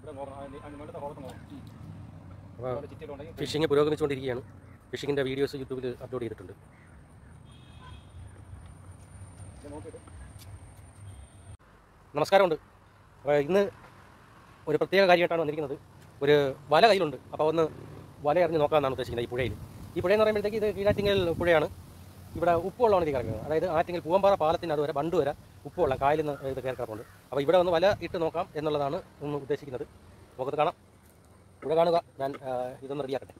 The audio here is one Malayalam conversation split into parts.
ഇവിടെ നോക്കണം അതിന് അതിന് വേണ്ടത്തെ ഹോളത്ത് നോക്കണം അപ്പോൾ അവിടെ ചിറ്റിയൊക്കെ ഉണ്ടെങ്കിൽ ഫിഷിങ് പുരോഗമിച്ചുകൊണ്ടിരിക്കുകയാണ് ഫിഷിങ്ങിൻ്റെ വീഡിയോസ് യൂട്യൂബിൽ അപ്ലോഡ് ചെയ്തിട്ടുണ്ട് ഇത് നോക്കിയിട്ട് നമസ്കാരമുണ്ട് അപ്പോൾ ഇന്ന് ഒരു പ്രത്യേക കാര്യമായിട്ടാണ് വന്നിരിക്കുന്നത് ഒരു വല കയ്യിലുണ്ട് അപ്പോൾ ഒന്ന് വല എറിഞ്ഞ് നോക്കാമെന്നാണ് ഉദ്ദേശിക്കുന്നത് ഈ പുഴയിൽ ഈ പുഴയെന്ന് പറയുമ്പോഴത്തേക്ക് ഇത് കീഴാറ്റിങ്ങൽ പുഴയാണ് ഇവിടെ ഉപ്പുവെള്ളമാണ് ഇത് കിടക്കുന്നത് അതായത് ആറ്റിങ്ങൽ പൂവമ്പാറ പാലത്തിൻ്റെ അതുവരെ ബണ്ട് വരെ ഉപ്പുവെള്ളം കായലിൽ നിന്ന് ഇത് കയറി കിടപ്പുണ്ട് അപ്പോൾ ഇവിടെ ഒന്ന് വല ഇട്ട് നോക്കാം എന്നുള്ളതാണ് ഒന്ന് ഉദ്ദേശിക്കുന്നത് നമുക്കത് കാണാം ഇവിടെ കാണുക ഞാൻ ആ, ഇതൊന്ന് റെഡിയാക്കട്ടെ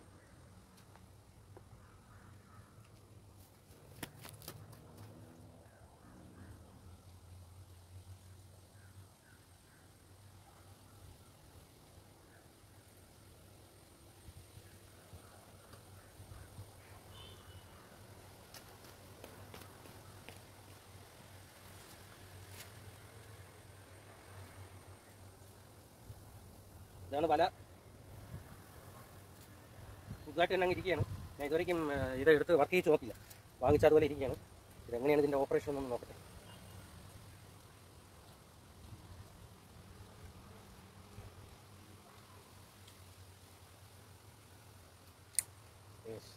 ഇതാണ് വല പുതുതായിട്ട് തന്നെ അങ്ങ് ഇരിക്കുകയാണ് ഞാൻ ഇതുവരെയും ആ, ഇത് എടുത്ത് വർക്ക് ചെയ്ത് നോക്കില്ല വാങ്ങിച്ച അതുപോലെ ഇരിക്കുകയാണ് ഇതെങ്ങനെയാണ് ഇതിൻ്റെ ഓപ്പറേഷൻ എന്നൊന്ന് നോക്കട്ടെ Yes.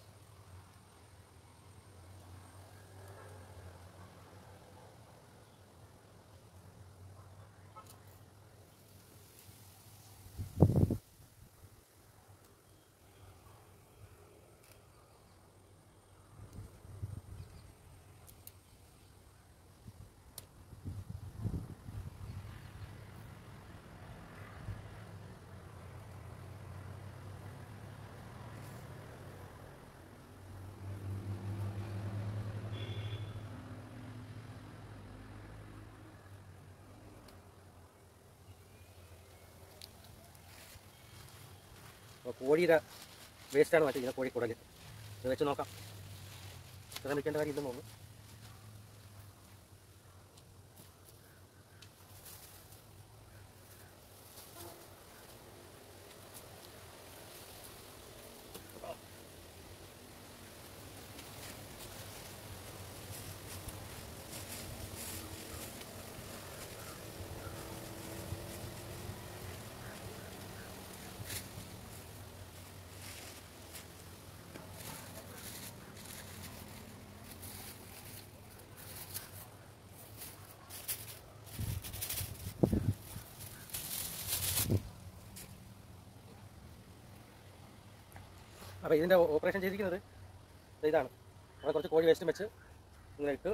അപ്പോൾ കോഴിയുടെ വേസ്റ്റാണ് മാറ്റിയിരിക്കുന്നത് കോഴിക്കുടൽ ഇത് വെച്ച് നോക്കാം ഇത്ര നിൽക്കേണ്ട കാര്യം ഇല്ലെന്ന് തോന്നുന്നു അപ്പോൾ ഇതിൻ്റെ ഓപ്പറേഷൻ ചെയ്തിരിക്കുന്നത് ദേ ഇതാണ് നമ്മൾ കുറച്ച് കോഴി വേസ്റ്റ് വെച്ച് ഇങ്ങനെ ഇട്ട്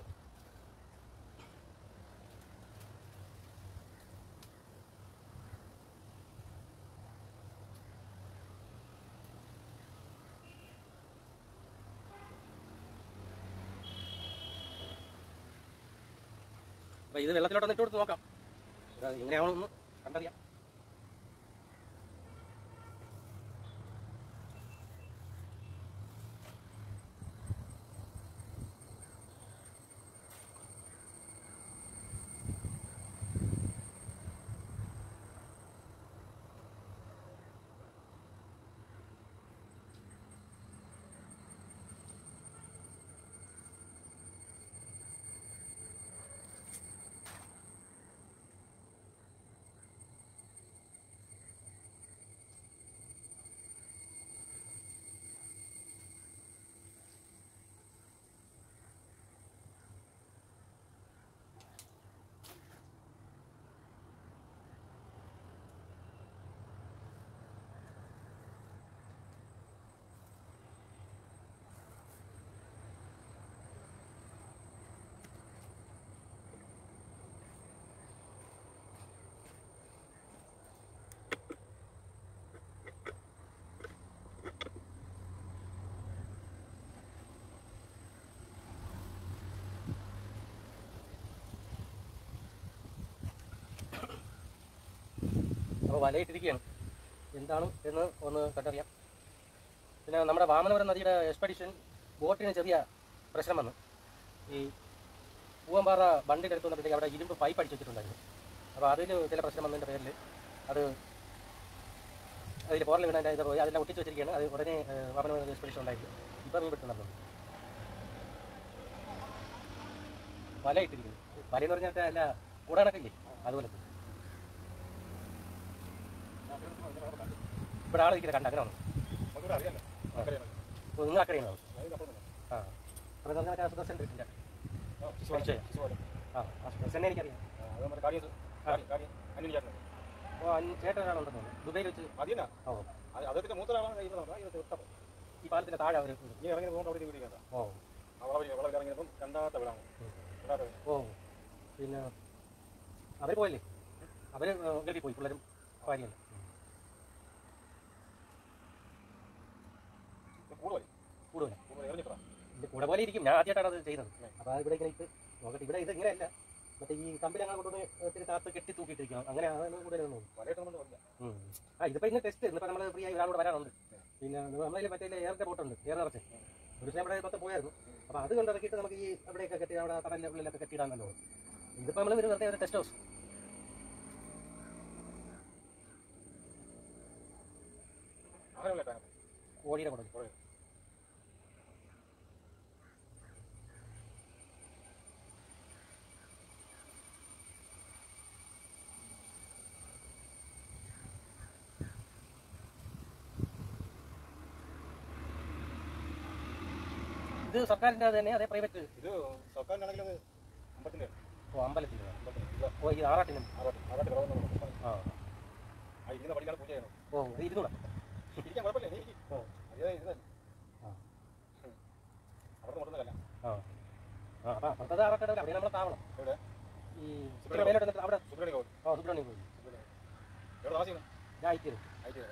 അപ്പോൾ ഇത് വെള്ളത്തിലോട്ടൊന്ന് ഇട്ട് കൊടുത്ത് നോക്കാം ഇത് എങ്ങനെയാണെന്ന് കണ്ടറിയാം അപ്പോൾ വലയിട്ടിരിക്കുകയാണ് എന്താണ് എന്ന് ഒന്ന് കണ്ടറിയാം പിന്നെ നമ്മുടെ വാമനപുരം നദിയുടെ എക്സ്പെഡിഷൻ ബോട്ടിന് ചെറിയ പ്രശ്നം വന്നു ഈ പൂവമ്പാറ ബണ്ടിൻ്റെ അടുത്ത് വന്നപ്പോഴത്തേക്ക് അവിടെ ഇരുമ്പ് പൈപ്പ് അടിച്ച് വെച്ചിട്ടുണ്ടായിരുന്നു അപ്പോൾ അതിൽ ചില പ്രശ്നം വന്നതിൻ്റെ പേരിൽ അത് അതിൽ പോറൽ വീണതിൻ്റെ ഇത് പോയി അതെല്ലാം ഒട്ടിച്ച് വെച്ചിരിക്കുകയാണ് അത് ഉടനെ ഏഹ്, വാമനപുരം എക്സ്പെഡിഷൻ ഉണ്ടായിരുന്നു ഇപ്പം മീൻ പെട്ടെന്ന് വല ഇട്ടിരിക്കുന്നു വല എന്ന് പറഞ്ഞാൽ അല്ല കൂടാനൊക്കെ ഇല്ലേ അതുപോലെ ഇവിടെ ആൾ ഇരിക്കുന്നത് കണ്ട അങ്ങനെ വന്നു നമുക്കിവിടെ അറിയാലോ നമുക്കറിയാം അപ്പോൾ നിങ്ങൾ അക്കരയാണ് അതിനപ്പുറം ആ അപ്പോൾ നമുക്ക് ആ സുദർശൻ ഇല്ല ശിശുവാണ് ശിശുവാണ് ആ ആ സുദർശനെ എനിക്കറിയാം അത് നമ്മുടെ കാര്യം കാര്യം അന്യൻ ചേട്ടൻ അപ്പോൾ അന്ന് ചേട്ടൻ ഒരാളുണ്ടെന്ന് തോന്നുന്നു ദുബൈയിൽ വെച്ച് അതിനാ ഓ അദ്ദേഹത്തിന്റെ മൂത്തൊരാളാണ് കഴിയുന്നത് ഇത് തൊട്ടപ്പം ഈ പാലത്തിൻ്റെ താഴെ അവർ ഈ ഇറങ്ങി പോകുമ്പോൾ അവിടെ വീടിക്കണ്ട ഓ അവിടെ അവിടെ ഇറങ്ങിയപ്പം രണ്ടാമത്തെ വിടാണ് രണ്ടാമത്തെ വീട്. ഓ പിന്നെ അവർ പോയല്ലേ അവർ ഗൾഫിൽ പോയി പിള്ളേരും ഭാര്യയല്ലേ ഇത് കൂടുതൽ കൂടുതൽ കൂടുതൽ എറിഞ്ഞിട്ടാ ഇത് കൂടെ പോലെ ഇരിക്കും ഞാൻ ആദ്യമായിട്ടാണ് അത് ചെയ്യുന്നത് അപ്പോൾ ഇവിടെ ഇങ്ങനെ ഇട്ട് നോക്കട്ടെ ഇവിടെ ഇത് ഇങ്ങനെയല്ല മറ്റേ ഈ കമ്പിൽ അങ്ങനെ കൊണ്ടുവന്ന് ഒത്തിരി കാത്ത് കെട്ടി തൂക്കിയിട്ടിരിക്കണം അങ്ങനെ അതാണ് കൂടുതൽ തോന്നുന്നു വലയിട്ട് കൊണ്ട് വരില്ല ഉം. ആ ഇതിപ്പോൾ ഇന്ന് ടെസ്റ്റ് ഇന്നിപ്പോൾ നമ്മൾ ഫ്രീ ആയി ഒരാളോട് വരാനുണ്ട് പിന്നെ നമ്മളതിൽ മറ്റേ എയറിൻ്റെ ബോട്ടുണ്ട് എയർ നിറച്ച് ഒരു ദിവസം അവിടെ മൊത്തം പോയായിരുന്നു അപ്പോൾ അത് കൊണ്ട് ഇറക്കിയിട്ട് നമുക്ക് ഈ അവിടെയൊക്കെ കെട്ടി അവിടെ കടലിൻ്റെ ഉള്ളിലൊക്കെ കെട്ടിയിടാൻ നല്ലോ ഇതിപ്പോൾ നമ്മൾ വെറുതെ ഒരു ടെസ്റ്റ് ഹൗസ് അങ്ങനെ കേട്ടോ കോഴിയുടെ കൂടെ ഇത് സർക്കാരിൻ്റെ അത് തന്നെ അതേ പ്രൈവറ്റ് ഇത് സർക്കാരിനാണെങ്കിൽ അത് അമ്പത്തിന്റെ ഓ അമ്പലത്തിൽ അമ്പത്തിന് ഇത് ഓ ഈ ആറാട്ടിനും ആറാട്ട് ആറാട്ട് കിടന്നു ആ ആ ഇരിക്കുന്ന പടിക്കാണ് പൂജ ചെയ്യണം ഓ ഇത് ഇരുന്നൂടാ ഇരിക്കാൻ കുഴപ്പമില്ല നീ ഇരിക്ക്. ഓ ഇത് ഇത് ആ. അവിടെ മുട്ടുന്നതല്ല ആ ആ അപ്പം അപ്പുറത്തത് ആറാട്ടടവില്ല അവിടെ നമ്മളെ താവണം എവിടെ ഈ ഇച്ചിരി മേലോട്ട് നിന്നിട്ട് അവിടെ സുബ്രഹ്മണ്യ കോവിൽ ആ സുബ്രഹ്മണ്യം പോയി സുബ്രഹ്മണ്യ എവിടെ താമസിക്കുന്നു ഞാൻ അയച്ചത് ആയിട്ട്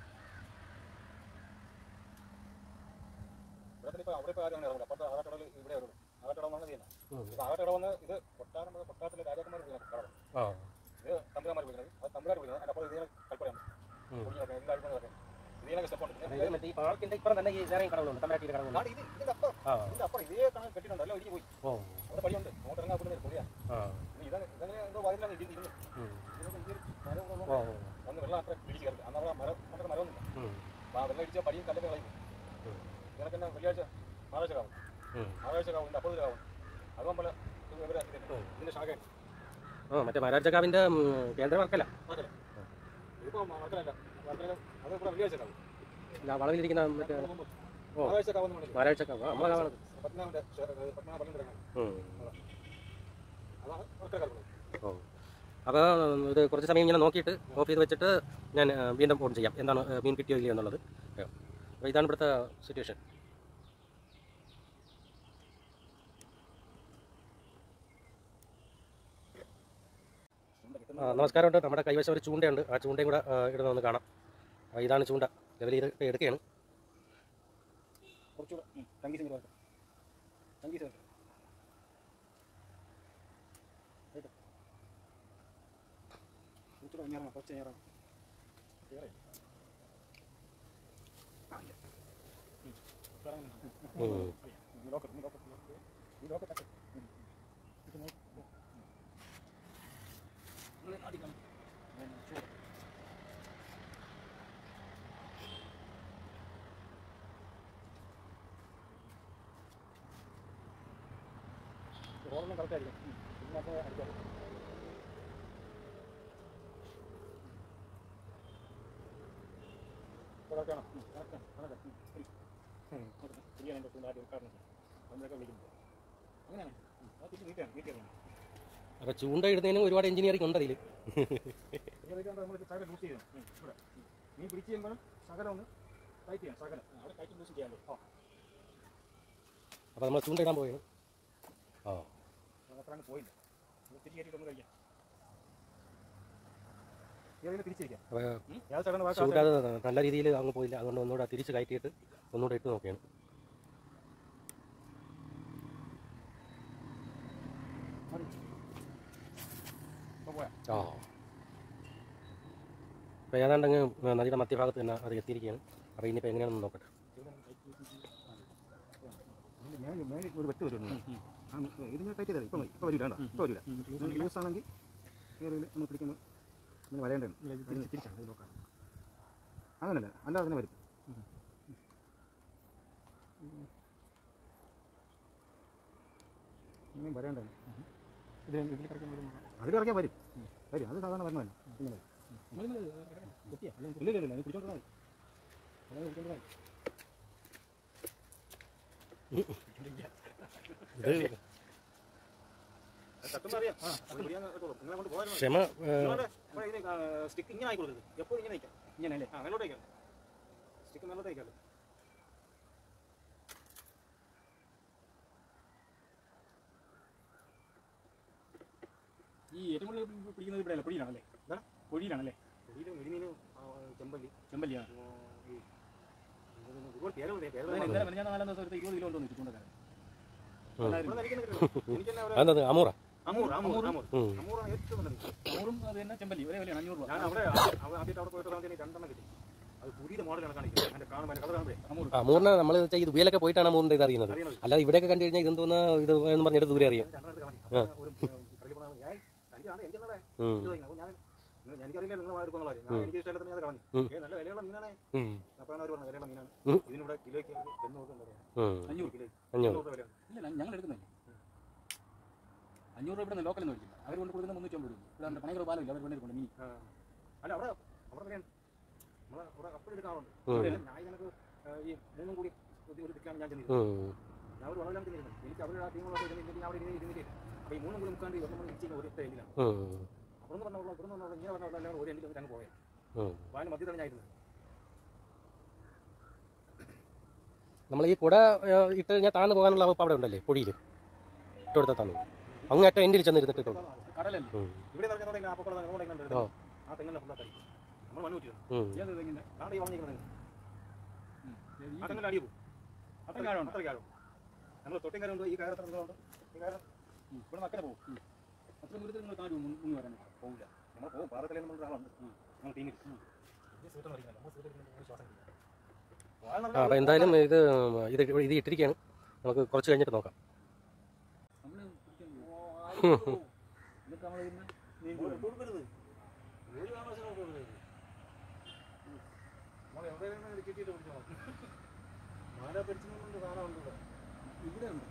ഇവിടെ ഇപ്പൊ അവിടെ ഇപ്പൊ ആരും അങ്ങനെ ഇറങ്ങില്ല അപ്പുറത്തെ ആറാട്ടടവിൽ ഇവിടെ വരുള്ളൂ ആറാട്ടടവ് വന്നത് ചെയ്യുന്നത് ഉം. ഇപ്പൊ ആറാട്ടടവ് വന്ന് ഇത് കൊട്ടാരം മുതൽ കൊട്ടാരത്തിലെ രാജാക്കന്മാർ വിളിക്കുന്നത് കടവ് ആ ഇത് തമ്പുരാന്മാർ വിളിക്കുന്നത് അത് തമ്പുരാർ വിളിക്കുന്നത് അതിന്റെ അപ്പുറം ഇതിനെ കൽപ്പനയാണ് ഉം. കുഞ്ഞൊക്കെ എല്ലാവരും കൂടെ പറയും ഇതിനൊക്കെ സ്റ്റെപ്പുണ്ട് അതായത് മറ്റേ ഈ പാർക്കിന്റെ ഇപ്പുറം തന്നെ ഈ വേറെയും കടകളുണ്ട് തമിഴ്നാട്ടിലെ കടകളുണ്ട് നാട് ഇത് ഇതിന്റെ അപ്പുറം ആ ഇതിന്റെ അപ്പുറം ഇതേ കണക്ക് കെട്ടിട്ടുണ്ട് അല്ല ഒരിക്കൽ പോയി ഓ അവിടെ പടിയുണ്ട് അങ്ങോട്ട് ഇറങ്ങാൻ കൂടുന്നത് പൊടിയാ ആ ഇനി ഇതങ്ങനെ ഇതങ്ങനെ എന്തോ വയലിലാണ് ഇടി ഇരുന്ന് ഉം. ഇതിനൊക്കെ ഈ ഒരു മരം കൊണ്ട് ഓ വന്ന് വെള്ളം അത്ര പിടിച്ച് കയറി അന്ന് അവിടെ മരം മറ്റേ മരമൊന്നുമില്ല ഉം. അപ്പൊ ആ വെള്ളം ഇടിച്ചാൽ പടിയും കല്ലൊക്കെ കളയും ഉം. ഇതിനൊക്കെ തന്നെ വെള്ളിയാഴ്ച ഞായറാഴ്ച കാവും ഉം. ഞായറാഴ്ച കാവും ഇതിന്റെ അപ്പുറത്ത് കാവും അത് നമ്മൾ ഇവരെ ഉം. ഇതിന്റെ ശാഖ ആ മറ്റേ മഹാരാജാക്കാവിന്റെ കേന്ദ്ര വർക്കല്ല ഇതിപ്പോ മക്കളല്ല വർക്കല അത് ഇവിടെ വെള്ളിയാഴ്ച കാവും ഇല്ല വളവിലിരിക്കുന്ന മറ്റേ ഓ. ഞായറാഴ്ച കാവുന്ന മണി മഹാരാജാക്കാവ് നമ്മളെ കാണുന്നത് പത്മനാഭന്റെ പത്മനാഭ പള്ളം കിടക്കണം ഉം. അതാണ് വർക്കല കാവുന്നത് ഓ അപ്പോൾ ഇത് കുറച്ച് സമയം ഇങ്ങനെ നോക്കിയിട്ട് ഓഫ് ചെയ്ത് വെച്ചിട്ട് ഞാൻ ആ, വീണ്ടും ഫോൺ ചെയ്യാം എന്താണ് ആ, മീൻ കിട്ടിയോ ഇല്ലയോ എന്നുള്ളത് അപ്പോൾ ഇതാണ് ഇവിടുത്തെ സിറ്റുവേഷൻ ആ, നമസ്കാരമുണ്ട് നമ്മുടെ കൈവശം ഒരു ചൂണ്ടയുണ്ട് ആ ചൂണ്ടയും കൂടെ ആ, ഇടുന്ന ഒന്ന് കാണാം ആ, ഇതാണ് ചൂണ്ട ലെവൽ ചെയ്ത് ഇപ്പം എടുക്കുകയാണ് കുറച്ചുകൂടെ തങ്കീസ് ഇങ്ങോട്ട് വരട്ടെ. തങ്കീസ് വരട്ടെ. കേട്ടോ? കുറച്ചുകൂടെ ഇങ്ങേറണം, കുറച്ച് ഇങ്ങേറണം. കേറ്. ആ, ഇല്ല. ഉം. ഇറങ്ങുന്നു. ഉം. ഈ ലോക്കർ, ഈ ലോക്കർ, ഈ ലോക്കർ. ഈ ലോക്കർ തട്ട്. ഉം. ഇത് നോക്ക്. ഉം. ഒന്ന് അടിക്കണം. ഉം, ചൂട്. റോഡൊന്നും കറക്റ്റ് ആയിരിക്കും ഉം. ഇതിനകത്ത് അടിക്കാം കറക്റ്റാണോ കറക്റ്റാണ് കറക്റ്റ് ശരിയാണ് എൻ്റെ ചൂണ്ട ആദ്യം കാരണം നമ്മളൊക്കെ വിളിക്കുന്നത് അങ്ങനെയാണ് ഉം. അത് തിരിച്ച് നീട്ടാണ് നീട്ടിയാണ് അപ്പോൾ ചൂണ്ട ഇടുന്നതിന് ഒരുപാട് എഞ്ചിനീയറിംഗ് ഉണ്ട് അതിൽ നമ്മൾ ശകലം ലൂസ് ചെയ്യണം ഉം. ഇവിടെ ഉം. മീൻ പിടിച്ച് ചെയ്യുമ്പോൾ ശകലം ഒന്ന് ടൈറ്റ് ചെയ്യണം ശകലം ആ, അവിടെ ടൈറ്റ് ലൂസ് ചെയ്യാൻ പറ്റും ആ അപ്പോൾ നമ്മൾ ചൂണ്ട ഇടാൻ പോവുകയാണ് ആ അത്രയാണ് പോയില്ല അത് തിരിച്ച് കയറ്റിയിട്ടൊന്ന് കഴിക്കാം ഏതെങ്കിലും തിരിച്ചിരിക്കാം അപ്പോൾ ഏത് ചടങ്ങ് വാക്ക് ചൂണ്ട അത് നല്ല രീതിയിൽ അങ്ങ് പോയില്ല അതുകൊണ്ട് ഒന്നുകൂടെ തിരിച്ച് കയറ്റിയിട്ട് ഒന്നുകൂടെ ഇട്ട് നോക്കുകയാണ് ഇപ്പോൾ പോയാ ആ അപ്പോൾ ഏതാണ്ട് അങ്ങ് നദിയുടെ മധ്യഭാഗത്ത് തന്നെ അത് എത്തിയിരിക്കുകയാണ് അപ്പോൾ ഇനിയിപ്പോൾ എങ്ങനെയാണെന്ന് നോക്കട്ടെ ഞാൻ ഞാൻ ഒരു വെട്ട് വരുന്നു ആ ഇത് ഞാൻ ടൈറ്റ് ചെയ്തത് ഇപ്പം ഇപ്പം വരില്ല കേട്ടോ ഇപ്പം വരില്ല ലൂസ് ആണെങ്കിൽ കയറിയിൽ നമ്മൾ പിടിക്കുമ്പോൾ ഇങ്ങനെ വരേണ്ടതാണ് തിരിച്ചാണ് ഇത് നോക്കാം അങ്ങനല്ല അല്ലാതെ തന്നെ വരും ഇങ്ങനെ വരേണ്ടതാണ് ഇത് ഇതിൽ കിടക്കുന്ന ഒരു അതിൽ ഇറങ്ങിയാൽ വരും വരും അത് സാധാരണ വരണമല്ല ഇങ്ങനെ കുത്തിയ ഇല്ല ഇല്ല ഇല്ല പിടിച്ചോണ്ടാ മതി അല്ലാതെ പിടിച്ചോണ്ടാ മതി ഇത് തട്ടുമ്പോ അറിയാം ആ അത് പിടിയാൻ കേട്ടോളൂ നിങ്ങളെ കൊണ്ട് പോകാൻ ക്ഷമ ഏ, സ്റ്റിക്ക് ഇങ്ങനെ ആയിക്കോളൂ എപ്പോഴും ഇങ്ങനെ വയ്ക്കാം ഇങ്ങനെ അല്ലേ ആ മേലോട്ട് വയ്ക്കാം സ്റ്റിക്ക് മേലോട്ട് വയ്ക്കാമല്ലോ ഈ ഏറ്റവും കൂടുതൽ പിടിക്കുന്നത് ഇവിടെ അല്ല പൊടിയിലാണല്ലേ എന്താണ്? പൊടിയിലാണല്ലേ പൊടിയിലും മെരിമീനും ചെമ്പല്ലി ചെമ്പല്ലിയാണ് ആ, ഈ ഇതൊന്നും ഒരുപാട് പേരുണ്ട് പേരുകൾ ഇന്നലെ മെനഞ്ഞാൽ നാലാം ദിവസം ഒരു ഇരുപത് കിലോ ഉണ്ടോ ചുറ്റുകൊണ്ടൊക്കെ എനിക്കെന്നെ അവിടെ അതെന്താ അമൂറ അമൂർ അമൂർ അമൂർ ഉം. അമൂറാണ് ഏറ്റവും നല്ലത് നൂറും അത് തന്നെ ചെമ്പല്ലി ഒരേ വിലയാണ് അഞ്ഞൂറ് രൂപ ഞാൻ അവിടെ ആദ്യം- ആദ്യമായിട്ട് അവിടെ പോയിട്ട് സമയത്ത് എനിക്ക് രണ്ടെണ്ണം കിട്ടി അത് പുതിയ മോഡലാണ് കാണിക്കുന്നത് അതിന്റെ കാണുമ്പോൾ കളർ കാണുമ്പോഴേ അമൂറ് അമൂറിനെ നമ്മൾ ഇത് ഉപയിലൊക്കെ പോയിട്ടാണ് അമൂറിന്റെ ഇത് അറിയുന്നത് അറിയണത് അല്ലാതെ ഇവിടെയൊക്കെ കണ്ടു കഴിഞ്ഞാൽ ഇതെന്തോന്ന് ഇത് എന്ന് പറഞ്ഞിട്ട് ദൂരെ അറിയാം രണ്ടെണ്ണത്തിൽ കാണിക്കും അപ്പോൾ ഒരു കടയിൽ പോകാൻ ഞാൻ എനിക്കാണ് എനിക്കെന്നല്ലേ ഉം. ഇത് വാങ്ങിക്കണം. അപ്പോൾ ഞാൻ നിങ്ങൾ- എനിക്കറിയില്ല നിങ്ങൾ എടുക്കുന്ന കാര്യം ഞാൻ എനിക്ക് ഇഷ്ടമില്ലാത്ത ഞാൻ കളഞ്ഞു ഉം. ഏ നല്ല വിലയുള്ള മീനാണ് ഉം. അപ്പോഴാണ് അവർ പറഞ്ഞത് വിലയുള്ള മീനാണ് ഉം. ഇതിനിവിടെ കിലോയ്ക്ക് എണ്ണൂറ് രൂപ പറയാം ഉം. അഞ്ഞൂറ് കിലോ അഞ്ഞൂറ് എണ്ണൂറ് രൂപ വിലയാണ് ഇല്ല ഞങ്ങൾ എടുക്കുന്നില്ല അഞ്ഞൂറ് രൂപ ഇവിടെ ലോക്കൽ എന്ന് മേടിക്കില്ല അവർ കൊണ്ട് കൊടുക്കുന്ന മുന്നൂറ്റി അമ്പത് രൂപ ഇവിടെ പണികൾ പാലമില്ല അവർ കൊണ്ടിരിക്കുന്നത് മീൻ ആ. അല്ല അവിടെ അവിടെ വിലയാണ് നമ്മളെ അവിടെ കപ്പെടുക്കാറുണ്ട് ഉം. ഞാൻ നിനക്ക് ഈ മൂന്നും കൂടി ഒരു- ഒരു ദിക്കാണ് ഞാൻ ചെന്നിരുന്നത് ഉം. ഞാൻ ഒരു വളരെല്ലാം ചെന്നിരുന്നത് എനിക്ക് അവരുടെ ആ ടീമുകളൊക്കെ ഇരുന്നിട്ട് ഞാൻ അവിടെ ഇരുന്ന് ഇരുന്നിട്ട് അപ്പോൾ ഈ മൂന്നും കൂടി മുക്കാണ്ട് ഒന്നും ഇച്ചിരി ഒരു ഒറ്റ എല്ലിലാണ് ഉം. അവിടെ നിന്ന് പറഞ്ഞ ഇവിടെ നിന്ന് ഇങ്ങനെ പറഞ്ഞ എല്ലാം ഒരു എല്ലിൽ അങ്ങ് പോയത് ഉം. വാന് മധ്യത്താണ് ഞാൻ ഇരുന്നത് നമ്മൾ ഈ കുട ഏ, ഇട്ട് കഴിഞ്ഞാൽ താന്ന് പോകാനുള്ള വകുപ്പ് അവിടെ ഉണ്ടല്ലേ പൊടിയിൽ ഇട്ട് കൊടുത്താൽ താന്നു അങ്ങേറ്റം എൻഡിൽ ചെന്നിരുന്നിട്ടുണ്ട് കടലല്ലേ ഉം. ഇവിടെ നടക്കുന്ന ആ പൊക്കള അങ്ങോട്ട് എങ്ങനെ ആ. ആ തെങ്ങല്ല ഫുള്ളാക്കി നമ്മൾ മണ്ണ് കൂട്ടിയിരുന്നു ഉം. ഏത് തെങ്ങിന്റെ കാണ്ട് ഈ വളഞ്ഞിരിക്കുന്നത് ഉം. ആ തെങ്ങല്ല അടിയ പോകും അത്രയും കാലം അത്ര കാലം നമ്മൾ തൊട്ടും കാര്യം ഉണ്ട് ഈ കാലത്തുണ്ട് ഈ കാലം ഇവിടെ മക്കളെ പോകും അത്ര ദൂരത്തിൽ നിങ്ങൾ താഴെ മുങ്ങി വരാൻ പോകില്ല നമ്മൾ പോകും പാറത്തിലെ നമ്മൾ ഒരാളുണ്ട് നമ്മൾ ടീമിൽ ശ്വാസം ആ അപ്പം എന്തായാലും ഇത് ഇത് ഇത് ഇട്ടിരിക്കുകയാണ് നമുക്ക് കുറച്ച് കഴിഞ്ഞിട്ട് നോക്കാം നമ്മൾ എന്നിട്ട് നമ്മൾ ഇതിന് നീന്തി വരണം. കൊടുക്കരുത് ഒരു കാരണവശാലും കൊടുക്കരുത് നമ്മൾ എവിടെയെങ്കിലും കിട്ടിയിട്ട് പിടിച്ചോ മഴ പിടിച്ചുകൊണ്ട് കാണാറുണ്ട് ഇവിടെ ഇവിടെ ഉണ്ട്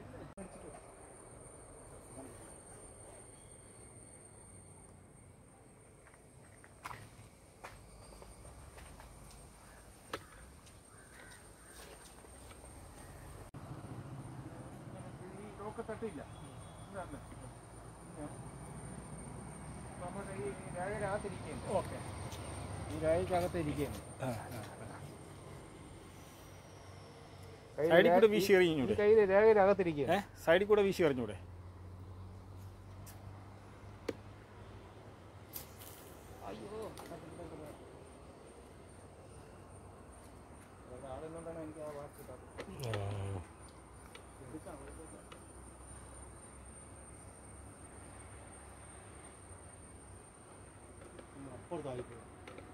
ഈ ലോക്ക് തട്ടില്ല ഇതാണ്. നമ്മുടെ ഈ രാഗരകത്തിരിക്കുകയാണ് ഓക്കെ ഈ രാഗക്കകത്ത് ഇരിക്കുകയാണ് സൈഡിൽ കൂടെ വീശി ഈ എറിഞ്ഞൂടെ കയ്യിൽ രാഗരകത്തിരിക്കുകയാണ് ഏഹ് സൈഡിൽ കൂടെ വീശി എറിഞ്ഞൂടെ ആളുകൊണ്ടാണ് എനിക്ക് ആ വാക്ക് കിട്ടാത്തത് ഉം. അപ്പുറത്തായി പോയി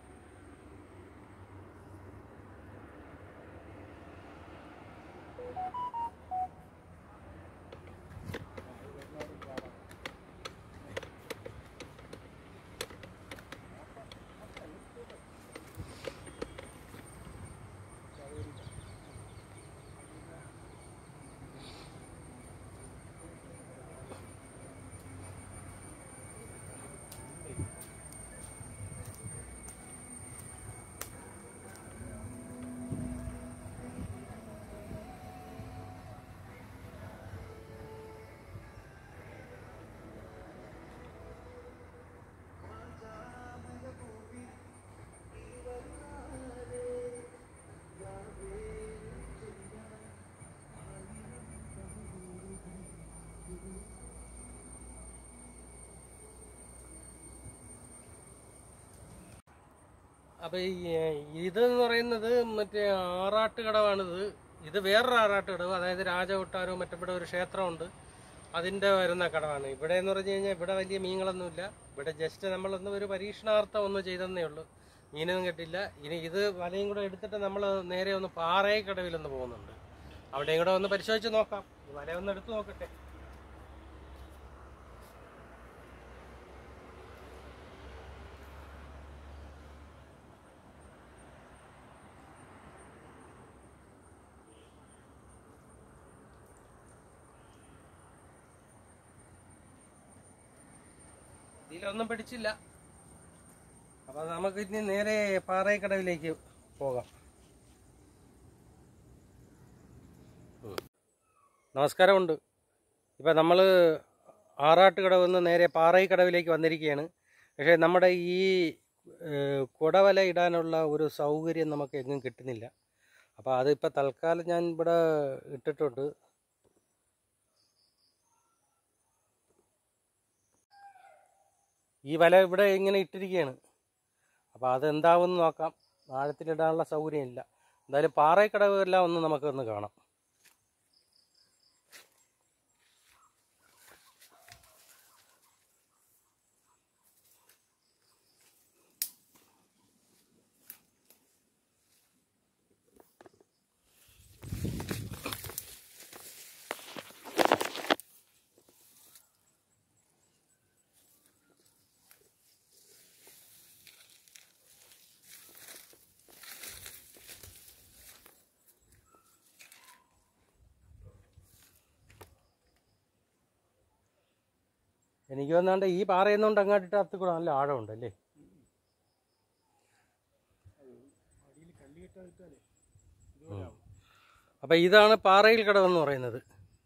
അപ്പൊ ഈ ഇതെന്ന് പറയുന്നത് മറ്റേ ആറാട്ട് കടവാണിത് ഇത് വേറൊരു ആറാട്ട് കടവ് അതായത് രാജകൊട്ടാരവും മറ്റിവിടെ ഒരു ക്ഷേത്രമുണ്ട് അതിന്റെ വരുന്ന കടവാണ് ഇവിടെ എന്ന് പറഞ്ഞു കഴിഞ്ഞാൽ ഇവിടെ വലിയ മീനുകളൊന്നുമില്ല ഇവിടെ ജസ്റ്റ് നമ്മളൊന്ന് ഒരു പരീക്ഷണാർത്ഥം ഒന്ന് ചെയ്തെന്നേ ഉള്ളൂ മീനൊന്നും കിട്ടില്ല ഇനി ഇത് വലയും കൂടെ എടുത്തിട്ട് നമ്മൾ നേരെ ഒന്ന് പാറയ കടവിലൊന്ന് പോകുന്നുണ്ട് അവിടെയും കൂടെ ഒന്ന് പരിശോധിച്ച് നോക്കാം ഈ വല ഒന്ന് എടുത്ത് നോക്കട്ടെ ഇതിലൊന്നും പിടിച്ചില്ല അപ്പൊ അപ്പൊ നമുക്ക് ഇനി നേരെ പാറയക്കടവിലേക്ക് പോകാം ഉം. നമസ്കാരമുണ്ട് ഇപ്പം നമ്മൾ ആറാട്ടുകടവ് നിന്ന് നേരെ പാറയക്കടവിലേക്ക് വന്നിരിക്കുകയാണ് പക്ഷേ നമ്മുടെ ഈ ഏഹ്, കുടവല ഇടാനുള്ള ഒരു സൗകര്യം നമുക്ക് എങ്ങും കിട്ടുന്നില്ല അപ്പോൾ അതിപ്പോൾ തൽക്കാലം ഞാൻ ഇവിടെ ഇട്ടിട്ടുണ്ട് ഈ വല ഇവിടെ ഇങ്ങനെ ഇട്ടിരിക്കുകയാണ് അപ്പോൾ അതെന്താവും നോക്കാം ആഴത്തിലിടാനുള്ള സൗകര്യമില്ല എന്തായാലും പാറയക്കടവ് എല്ലാം ഒന്ന് നമുക്കൊന്ന് കാണാം എനിക്ക് വന്നാണ്ട് ഈ പാറയെന്നുകൊണ്ട് അങ്ങോട്ടിട്ട് അകത്ത് കൂടെ നല്ല ആഴമുണ്ട് അല്ലേ അപ്പൊ ഇതാണ് പാറയിൽ കടവെന്ന് പറയുന്നത്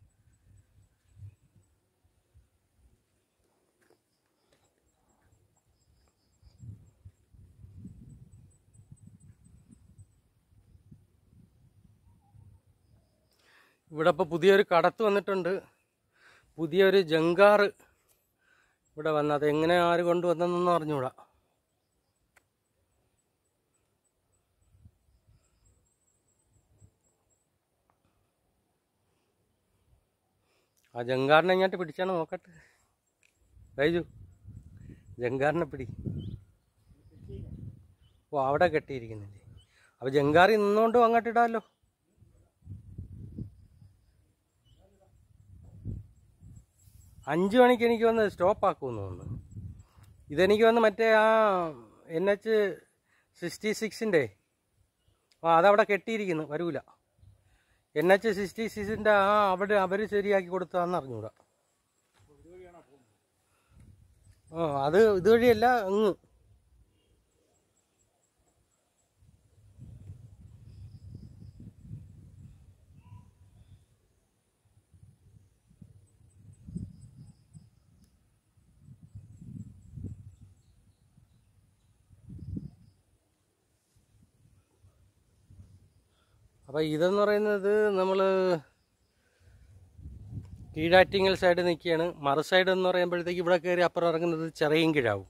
ഇവിടെ ഇപ്പോൾ പുതിയൊരു കടത്ത് വന്നിട്ടുണ്ട് പുതിയൊരു ജങ്കാറ് ഇവിടെ വന്ന് അത് എങ്ങനെ ആര് കൊണ്ടുവന്നെന്നൊന്നും അറിഞ്ഞൂടാ ആ ജങ്കാറിനെ ഇങ്ങോട്ട് പിടിച്ചാണ് നോക്കട്ടെ കഴിഞ്ഞു ജങ്കാറിനെ പിടി ഓ അവിടെ കെട്ടിയിരിക്കുന്നില്ലേ അപ്പോൾ ജങ്കാറി നിന്നുകൊണ്ടും അങ്ങോട്ട് ഇടാമല്ലോ അഞ്ച് മണിക്ക് എനിക്ക് വന്ന് സ്റ്റോപ്പ് ആക്കുമെന്ന് തോന്നുന്നു ഇതെനിക്ക് വന്ന് മറ്റേ ആ എൻ എച്ച് സിക്സ്റ്റി സിക്സിൻ്റെ ആ അതവിടെ കെട്ടിയിരിക്കുന്നു വരൂല എൻ എച്ച് സിക്സ്റ്റി സിക്സിൻ്റെ ആ അവിടെ അവർ ശരിയാക്കി കൊടുത്തതാന്ന് അറിഞ്ഞൂടാ ആ അത് ഇതുവഴിയല്ല അങ്ങ് അപ്പോൾ ഇതെന്ന് പറയുന്നത് നമ്മൾ കീഴാറ്റിങ്ങൽ സൈഡ് നിൽക്കുകയാണ് മറു സൈഡ് എന്ന് പറയുമ്പോഴത്തേക്ക് ഇവിടെ കയറി അപ്പുറം ഇറങ്ങുന്നത് ചെറിയും കിഴാവും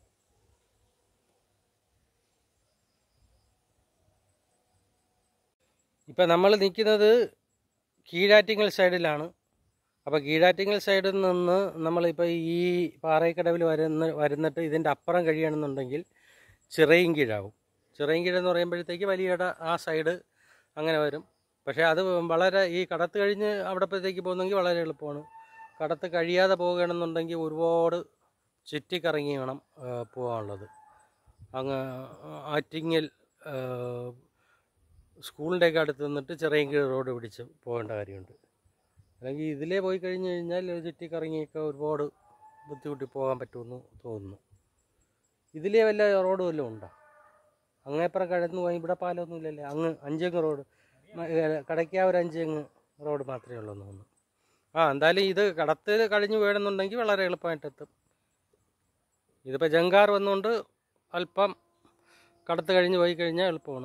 ഇപ്പം നമ്മൾ നിൽക്കുന്നത് കീഴാറ്റിങ്ങൽ സൈഡിലാണ് അപ്പോൾ കീഴാറ്റിങ്ങൽ സൈഡിൽ നിന്ന് നമ്മളിപ്പോൾ ഈ പാറയ്ക്കടവിൽ വരുന്ന വരുന്നിട്ട് ഇതിൻ്റെ അപ്പുറം കഴിയണമെന്നുണ്ടെങ്കിൽ ചിറയും കീഴാവും ചിറയും കീഴെന്ന് പറയുമ്പോഴത്തേക്ക് വലിയട ആ സൈഡ് അങ്ങനെ വരും പക്ഷേ അത് വളരെ ഈ കടത്ത് കഴിഞ്ഞ് അവിടത്തേക്ക് പോകുന്നെങ്കിൽ വളരെ എളുപ്പമാണ് കടത്ത് കഴിയാതെ പോകുകയാണെന്നുണ്ടെങ്കിൽ ഒരുപാട് ചുറ്റിക്കറങ്ങി വേണം ആ, പോകാനുള്ളത് അങ്ങ് ആറ്റിങ്ങൽ ആ, സ്കൂളിൻ്റെയൊക്കെ അടുത്ത് നിന്നിട്ട് ചെറിയങ്കീഴ് റോഡ് പിടിച്ച് പോകേണ്ട കാര്യമുണ്ട് അല്ലെങ്കിൽ ഇതിലേ പോയി കഴിഞ്ഞ് കഴിഞ്ഞാൽ ചുറ്റിക്കറങ്ങിയൊക്കെ ഒരുപാട് ബുദ്ധിമുട്ടി പോകാൻ പറ്റുമെന്ന് തോന്നുന്നു ഇതിലേ വല്ല റോഡ് വല്ലതും ഉണ്ടോ അങ്ങേപ്പുറം കടന്നു പോയി ഇവിടെ പാലമൊന്നുമില്ലല്ലേ അങ്ങ് അഞ്ചങ്ങ് റോഡ് കടയ്ക്കാവൂർ അഞ്ചങ്ങ് റോഡ് മാത്രമേ ഉള്ളൂ എന്ന് തോന്നുന്നു ആ എന്തായാലും ഇത് കടത്ത് കഴിഞ്ഞ് വേണമെന്നുണ്ടെങ്കിൽ വളരെ എളുപ്പമായിട്ട് എത്തും ഇതിപ്പോൾ ജങ്കാർ വന്നുകൊണ്ട് അല്പം കടത്ത് കഴിഞ്ഞ് പോയി കഴിഞ്ഞാൽ എളുപ്പമാണ്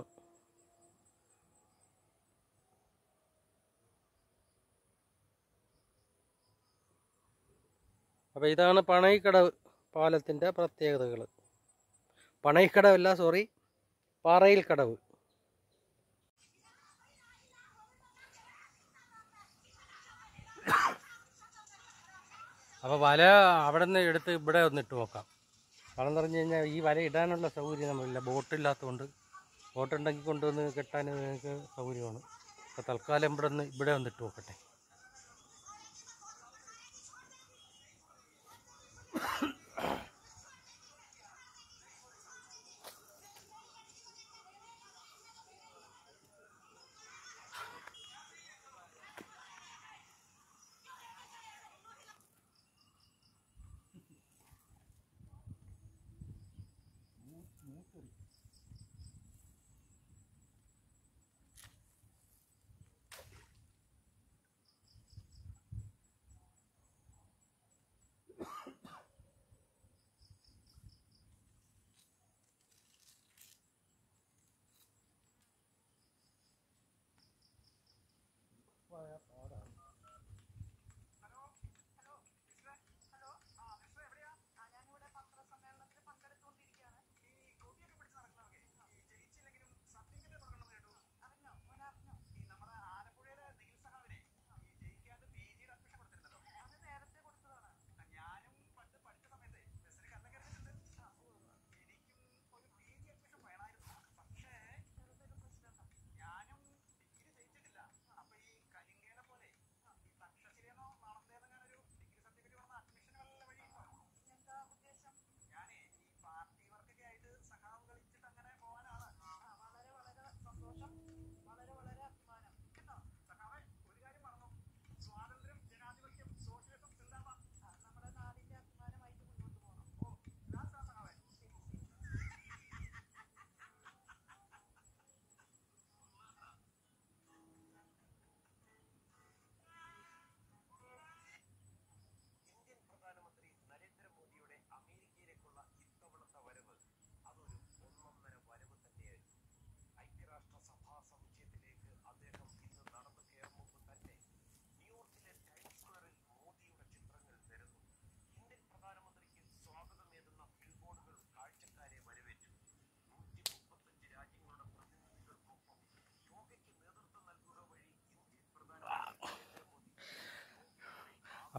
അപ്പോൾ ഇതാണ് പണയിക്കടവ് പാലത്തിൻ്റെ പ്രത്യേകതകൾ പണയിക്കടവല്ല സോറി പാറയിൽ കടവ് അപ്പോൾ വല അവിടെ നിന്ന് എടുത്ത് ഇവിടെ ഒന്ന് ഇട്ട് നോക്കാം വളം പറഞ്ഞു കഴിഞ്ഞാൽ ഈ വല ഇടാനുള്ള സൗകര്യം നമ്മളില്ല ബോട്ടില്ലാത്തതുകൊണ്ട് ബോട്ടുണ്ടെങ്കിൽ കൊണ്ടുവന്ന് കെട്ടാൻ നിങ്ങൾക്ക് സൗകര്യമാണ് അപ്പോൾ തൽക്കാലം ഇവിടെ ഒന്ന് ഇവിടെ ഒന്ന് ഇട്ട് നോക്കട്ടെ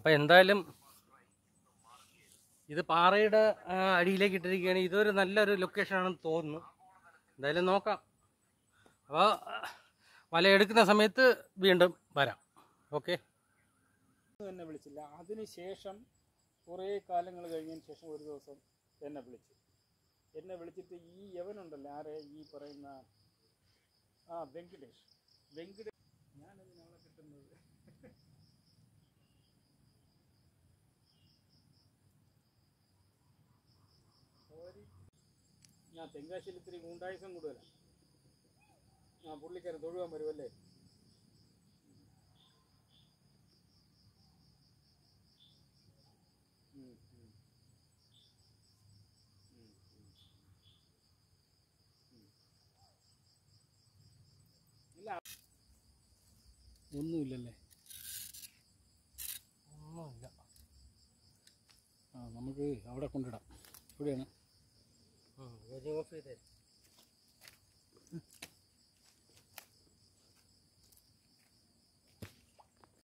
അപ്പം എന്തായാലും ഇത് പാറയുടെ ആ, അടിയിലേക്ക് ഇട്ടിരിക്കുകയാണ് ഇതൊരു നല്ലൊരു ലൊക്കേഷൻ ആണെന്ന് തോന്നുന്നു എന്തായാലും നോക്കാം അപ്പോൾ വല എടുക്കുന്ന സമയത്ത് വീണ്ടും വരാം ഓക്കെ എന്നെ വിളിച്ചില്ല അതിനുശേഷം കുറേ കാലങ്ങൾ കഴിഞ്ഞതിന് ശേഷം ഒരു ദിവസം എന്നെ വിളിച്ചു എന്നെ വിളിച്ചിട്ട് ഈ യവനുണ്ടല്ലോ ആരെ ഈ പറയുന്ന ആ വെങ്കടേഷ് വെങ്കടേഷ് ഞാനതിനാളെ കിട്ടുന്നത് അവര് ഞാൻ തെങ്കാശിയിൽ ഇത്തിരി ഗൂണ്ടായുസം കൂടുതലാണ് ആ പുള്ളിക്കാരൻ തൊഴുവാൻ വരുമല്ലേ ഉം, ഉം. ഉം, ഉം. ഉം. ഇല്ല ഒന്നുമില്ലല്ലേ ഒന്നുമില്ല ആ നമുക്ക് അവിടെ കൊണ്ടിടാം ഇവിടെയാണ് ഓഫ് ചെയ്തേ